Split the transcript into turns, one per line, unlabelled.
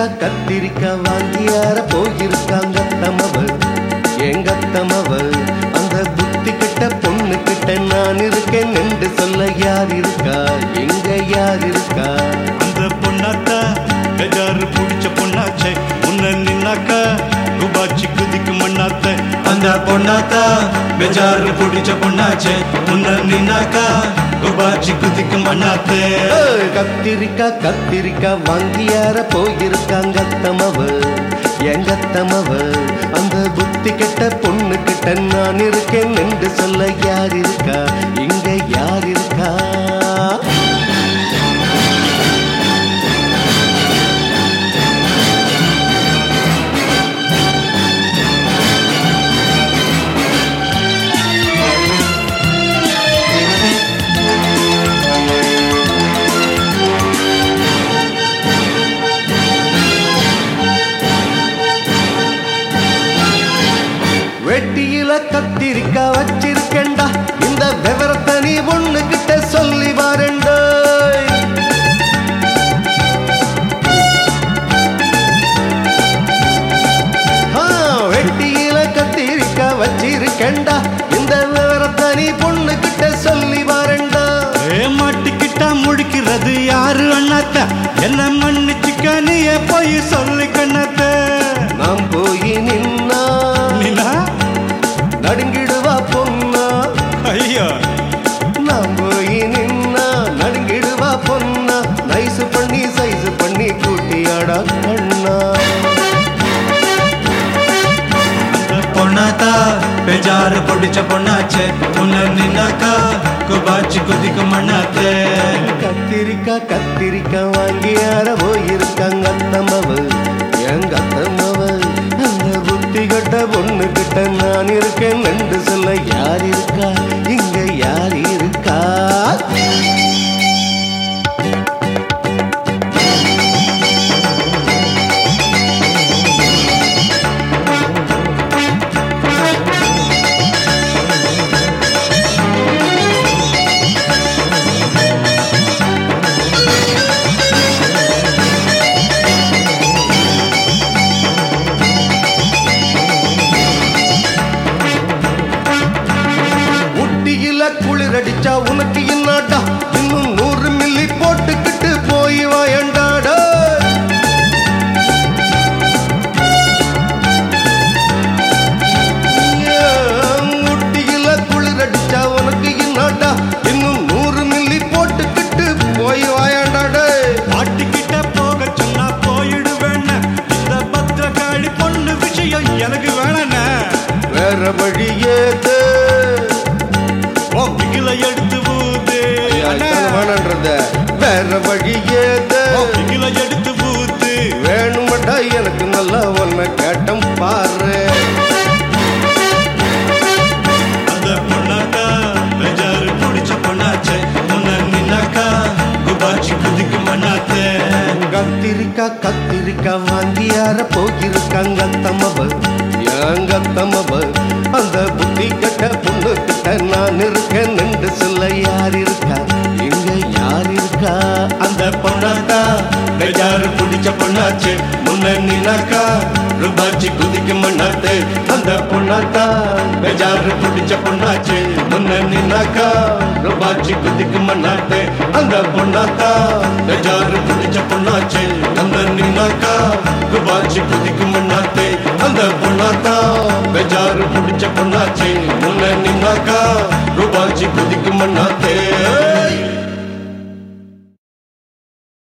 கத்திரிக்காய் கத்திரிக்காய் வாங்கியார போயிருக்காங்க தமவ எங்க தமவ அந்த புத்தி கிட்ட பொண்ணு கிட்ட நான் இருக்கேன் என்று சொல்ல யார் இருக்கா எங்க யார் இருக்கா
அந்த பொண்ணாத்தா பெஜாரு புடிச்ச பொண்ணாச்சே முன்ன நின்னாக்கா குபாச்சி குதிக்கு மண்ணாத்த அந்த பொண்ணாத்தா பெஜாரு புடிச்ச பொண்ணாச்சே முன்ன நின்னாக்கா குபாச்சி குதிக்கு மண்ணாத்தே
ஏய், கத்திரிக்காய் கத்திரிக்காய் வாங்கியார போயிருக்காங்க தமவ எங்க தமவ அந்த புத்தி கெட்ட பொண்ணு கிட்ட நான் இருக்கேன் என்று சொல்ல யார் இருக்கா இங்க யார் இருக்கா வெட்டியில கத்திரிக்காய் வச்சிருக்கேன்டா இந்த விவரத்தை நீ ஒண்ணு கிட்ட சொல்லி வாரண்டா வெட்டியில கத்திரிக்காய் வச்சிருக்கேன்டா இந்த விவரத்தை நீ பொண்ணு கிட்ட சொல்லி வாரண்டா
ஏ மாட்டிக்கிட்டா முழிக்கிறது யாரு அண்ணாத்த என்ன மன்னிச்சுக்க நீயே போய் சொல்லி கண்ணாத்த
நாம் போய் நின்னா
நீனா
நடுங்கிடுவா பொண்ணா
ஐயோ
நாம் போய் நின்னா நடுங்கிடுவா பொண்ணா நைஸ் பண்ணி சைஸ் பண்ணி கூட்டியாடா கண்ணா
பொண்ணாத்தா பெஜாரு பிடிச்ச பொண்ணாச்சே முன்ன நின்னாக்கா குபாச்சி குதிக்கு மண்ணாத்தே
கத்திரிக்காய் கத்திரிக்காய் வாங்கி யார போயிருக்காங்க அத்தம்மவ எங்க அத்தம்மவ அந்த புத்தி கட்ட பொண்ணு கிட்ட நான் இருக்கேன் என்று சொல்ல யார் இருக்கா இங்க யார் இருக்கா ஊட்டியில குளிரடிச்சா உனக்கு என்னடா இன்னும் நூறு மில்லி போட்டுக்கிட்டு போய் வாயண்டாடா ஊட்டியில குளிரடிச்சா உனக்கு என்னடா இன்னும் நூறு மில்லி போட்டுக்கிட்டு போய் வாயண்டாடா
மாட்டிக்கிட்ட போக சொன்னா போயிடுவேன் இந்த பத்திரக்காளி பொண்ணு விஷயம் எனக்கு வேணாண்ணே
வேற வழி ஏது
உன் பிகில எடுத்து ஊது
வேணான்றத வேற வழி ஏது
உன் பிகில எடுத்து ஊது
வேணுமடா எனக்கு நல்லா ஒன்ன கேட்டம் பாரு
அந்த பொண்ணாக்கா பெஜாரு பிடிச்ச பொண்ணாச்சே முன்ன நின்னாக்கா குபாச்சி குதிக்கு மண்ணாத்தே
கத்திரிக்காய் கத்திரிக்காய் வாங்கியார போயிருக்காங்க தம்மவ எங்க தம்மவ அந்த புத்தி கட்ட பொண்ணு கிட்ட நான் இருக்கேன் என்று சொல்ல யார் இருக்கா இங்க யார் இருக்கா
அந்த பொண்ணாத்தா பெஜாரு பிடிச்ச பொண்ணாச்சே முன்ன நின்னாக்கா ரூபாச்சி குதிக்கு மண்ணாத்தே அந்த பொண்ணாத்தா பெஜாரு பிடிச்ச பொண்ணாச்சே முன்ன நின்னாக்கா ரூபாச்சி குதிக்கு மண்ணாத்தே அந்த பொண்ணாத்தா பெஜாரு பிடிச்ச பொண்ணாச்சே அந்த நின்னாக்கா ரூபாச்சி குதிக்கு மண்ணாத்தே அந்த பொண்ணாத்தா பெஜாரு பிடிச்ச பொண்ணாச்சே முன்ன நின்னாக்கா ரூபாச்சி குதிக்கு மண்ணாத்தே